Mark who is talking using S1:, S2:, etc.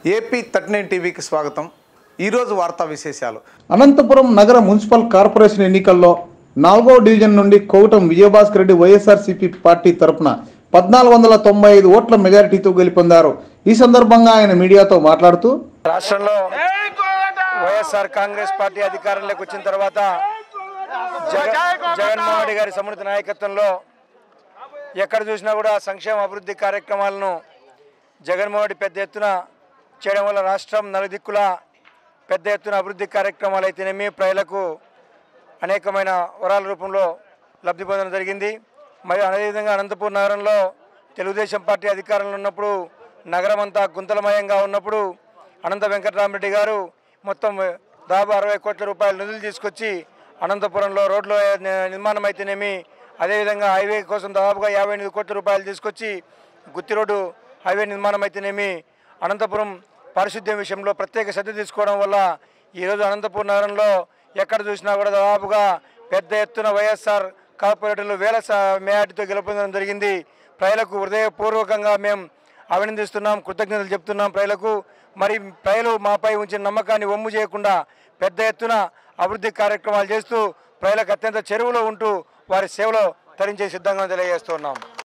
S1: AP thirty nine టీవీకి స్వాగతం ఈరోజు వార్తా విశేషాలు
S2: అనంతపురం నగర మున్సిపల్ కార్పొరేషన్ ఎన్నికల్లో నాలుగో డివిజన్ నుండి కోగటం విజయభాస్కర్ రెడ్డి వైఎస్ఆర్సీపీ పార్టీ తరపున పద్నాలుగు వందల తొంభై ఐదు ఓట్ల మెజారిటీతో గెలుపొందారు ఈ సందర్భంగా ఆయన మీడియాతో మాట్లాడుతూ
S3: రాష్ట్రంలో వైఎస్ఆర్ కాంగ్రెస్ పార్టీ అధికారంలోకి వచ్చిన తర్వాత జగ- జగన్మోహన్ రెడ్డి గారి సమున్నత నాయకత్వంలో ఎక్కడ చూసినా కూడా సంక్షేమ అభివృద్ధి కార్యక్రమాలను జగన్మోహన్ రెడ్డి పెద్ద ఎత్తున చేయడం వల్ల రాష్ట్రం నలుదిక్కుల పెద్ద ఎత్తున అభివృద్ధి కార్యక్రమాలు అయితేనేమి ప్రజలకు అనేకమైన వరాల రూపంలో లబ్ధి పొందడం జరిగింది మరియు అదేవిధంగా అనంతపూర్ నగరంలో తెలుగుదేశం పార్టీ అధికారంలో ఉన్నప్పుడు నగరం అంతా గుంతలమయంగా ఉన్నప్పుడు అనంత వెంకటరామరెడ్డి గారు మొత్తం దాదాపు అరవై కోట్ల రూపాయల నిధులు తీసుకొచ్చి అనంతపురంలో రోడ్ల నిర్మాణం అయితేనేమి అదేవిధంగా హైవే కోసం దాదాపుగా యాభై ఎనిమిది కోట్ల రూపాయలు తీసుకొచ్చి గుత్తి రోడ్డు హైవే నిర్మాణం అయితేనేమి అనంతపురం పారిశుద్ధ్యం విషయంలో ప్రత్యేక శ్రద్ధ తీసుకోవడం వల్ల ఈరోజు అనంతపురం నగరంలో ఎక్కడ చూసినా కూడా దాదాపుగా పెద్ద ఎత్తున వైఎస్ఆర్ కార్పొరేటర్లు వేల స- మేయాటితో గెలుపొందడం జరిగింది ప్రజలకు హృదయపూర్వకంగా మేము అభినందిస్తున్నాం కృతజ్ఞతలు చెప్తున్నాం ప్రజలకు మరి ప్రజలు మాపై ఉంచిన నమ్మకాన్ని వమ్ము చేయకుండా పెద్ద ఎత్తున అభివృద్ధి కార్యక్రమాలు చేస్తూ ప్రజలకు అత్యంత చెరువులో ఉంటూ వారి సేవలో తరించే సిద్ధంగా తెలియజేస్తున్నాం